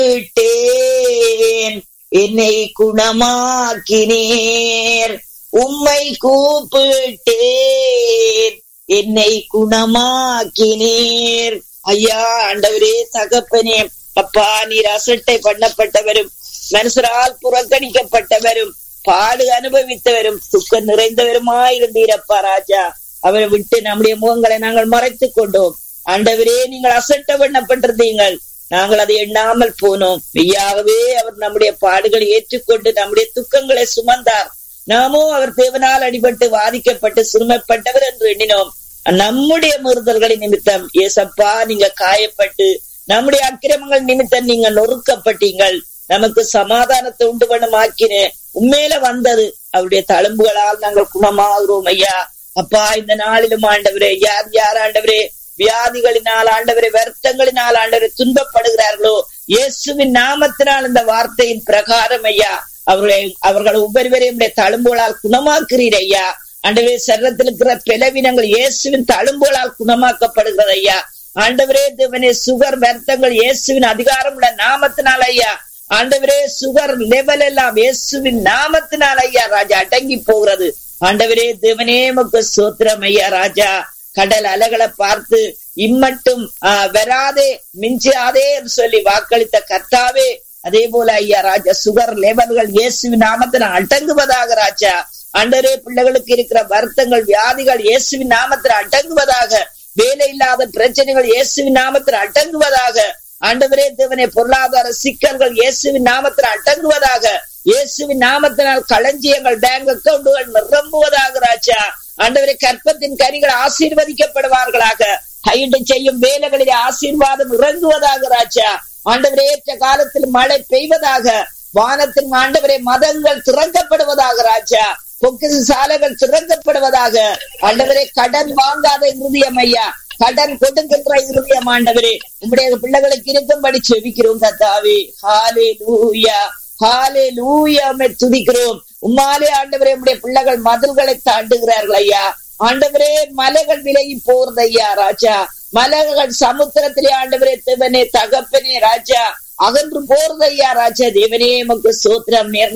விட்டேன் என்னை குணமாக்கினீர் உம்மை கூப்பிட்டேன் என்னை குணமாக்கினீர் ஐயா ஆண்டவரே தகப்பனே அப்பா நீர் அசட்டை பண்ணப்பட்டவரும் மனுஷரால் புறக்கணிக்கப்பட்டவரும் பாடு அனுபவித்தவரும் துக்கம் நிறைந்தவருமாயிருந்தீரப்பா ராஜா அவரை விட்டு நம்முடைய முகங்களை நாங்கள் மறைத்துக் கொண்டோம் ஆண்டவரே நீங்கள் அசட்ட பண்ணப்பட்டிருந்தீங்கள் நாங்கள் அதை எண்ணாமல் போனோம் மெய்யாகவே அவர் நம்முடைய பாடுகளை ஏற்றுக்கொண்டு நம்முடைய துக்கங்களை சுமந்தார் நாமோ அவர் தேவனால் அடிபட்டு வாதிக்கப்பட்டு சிறுமைப்பட்டவர் என்று எண்ணினோம் நம்முடைய முறுதல்களின் நிமித்தம் ஏசப்பா நீங்க காயப்பட்டு நம்முடைய அக்கிரமங்கள் நிமித்தம் நீங்க நொறுக்கப்பட்டீங்கள் நமக்கு சமாதானத்தை உண்டு பண்ணமாக்கின உண்மையில வந்தது அவருடைய தழும்புகளால் நாங்கள் குணமாகிறோம் ஐயா அப்பா இந்த நாளிலும் ஆண்டவரே யார் யார் ஆண்டவரே வியாதிகளினால் ஆண்டவரை வருத்தங்களினால் ஆண்டவரை துன்பப்படுகிறார்களோ இயேசுவின் நாமத்தினால் இந்த வார்த்தையின் பிரகாரம் ஐயா அவர்களை அவர்கள் ஒவ்வொருவரையும் தழும்புகளால் குணமாக்குறீர் ஐயா ஆண்டவரே சரீரத்தில் இருக்கிற பிளவினங்கள் இயேசுவின் தழும்புகளால் குணமாக்கப்படுகிறது ஐயா ஆண்டவரே தேவனே சுகர் வருத்தங்கள் இயேசுவின் அதிகாரம் உள்ள நாமத்தினால் ஐயா ஆண்டவரே சுகர் லெவல் எல்லாம் இயேசுவின் நாமத்தினால் ஐயா ராஜா அடங்கி போகிறது ஆண்டவரே தேவனே மக்கு சோத்திரம் ஐயா ராஜா கடல் அலைகளை பார்த்து இம்மட்டும் வராதே மிஞ்சாதே என்று சொல்லி வாக்களித்த கர்த்தாவே அதே போல ஐயா ராஜா சுகர் லெவல்கள் இயேசுவின் நாமத்தில் அடங்குவதாக ராஜா அண்டரே பிள்ளைகளுக்கு இருக்கிற வருத்தங்கள் வியாதிகள் இயேசுவின் நாமத்தில் அடங்குவதாக வேலை இல்லாத பிரச்சனைகள் இயேசுவின் நாமத்தில் அடங்குவதாக ஆண்டவரே தேவனே பொருளாதார சிக்கல்கள் இயேசுவின் நாமத்தில் அடங்குவதாக இயேசுவின் நாமத்தினால் களஞ்சியங்கள் பேங்க் அக்கவுண்டுகள் நிரம்புவதாக ராஜா ஆண்டவரை கற்பத்தின் கரிகள் ஆசீர்வதிக்கப்படுவார்களாக கையிட்டு செய்யும் வேலைகளிலே ஆசீர்வாதம் இறங்குவதாக ராஜா ஆண்டவரே ஏற்ற காலத்தில் மழை பெய்வதாக வானத்தின் ஆண்டவரை மதங்கள் திறக்கப்படுவதாக ராஜா பொக்கிசு சாலைகள் திறக்கப்படுவதாக ஆண்டவரை கடன் வாங்காத இருதயம் ஐயா கடன் கொடுக்கின்ற இருதயம் ஆண்டவரே உங்களுடைய பிள்ளைகளுக்கு இருக்கும்படி செவிக்கிறோம் கத்தாவே ஹாலே லூயா ஹாலே லூயாமை துதிக்கிறோம் உம்மாலே ஆண்டவரே உடைய பிள்ளைகள் மதில்களை தாண்டுகிறார்கள் ஐயா ஆண்டவரே மலைகள் விலகி போறது ஐயா ராஜா மலைகள் சமுத்திரத்திலே ஆண்டவரே தேவனே தகப்பனே ராஜா அகன்று போறது ஐயா ராஜா தேவனே நமக்கு சோத்திரம் நேர்ந்த